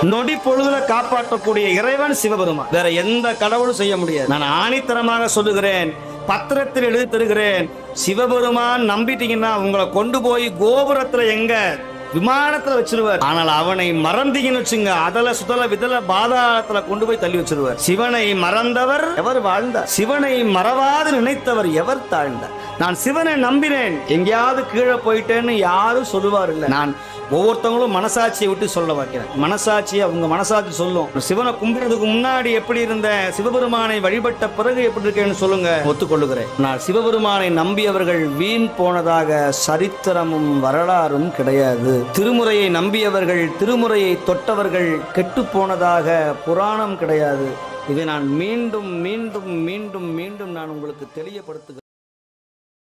நொடி பொழுதுல காப்பாற்றக்கூடிய இறைவன் சிவபெருமான் வேற எந்த கடவுளும் செய்ய முடியாது நான் ஆணித்தரமாக சொல்லுகிறேன் பத்திரத்தில் எழுதி தருகிறேன் சிவபெருமான் நம்பிட்டீங்கன்னா உங்களை கொண்டு போய் கோபுரத்துல எங்க விமானத்துல வச்சிருவார் ஆனால் அவனை மறந்தீங்கன்னு வச்சுங்க அதல சுதல விதல பாதாளத்துல கொண்டு போய் தள்ளி வச்சிருவார் சிவனை மறந்தவர் எவர் வாழ்ந்தார் சிவனை மறவாது நினைத்தவர் எவர் தாழ்ந்தார் நான் சிவனை நம்பினேன் எங்கேயாவது கீழே போயிட்டேன்னு யாரும் சொல்லுவார் இல்ல நான் ஒவ்வொருத்தவங்களும் மனசாட்சியை விட்டு சொல்ல வைக்கிறேன் மனசாட்சி அவங்க மனசாட்சி சொல்லும் சிவனை கும்பிடுறதுக்கு முன்னாடி எப்படி இருந்த சிவபெருமானை வழிபட்ட பிறகு எப்படி இருக்கேன்னு சொல்லுங்க ஒத்துக்கொள்ளுகிறேன் நான் சிவபெருமானை நம்பியவர்கள் வீண் போனதாக சரித்திரமும் வரலாறும் கிடையாது திருமுறையை நம்பியவர்கள் திருமுறையை தொட்டவர்கள் கெட்டு போனதாக புராணம் கிடையாது இதை நான் மீண்டும் மீண்டும் மீண்டும் மீண்டும் நான் உங்களுக்கு தெளியப்படுத்துகிறேன்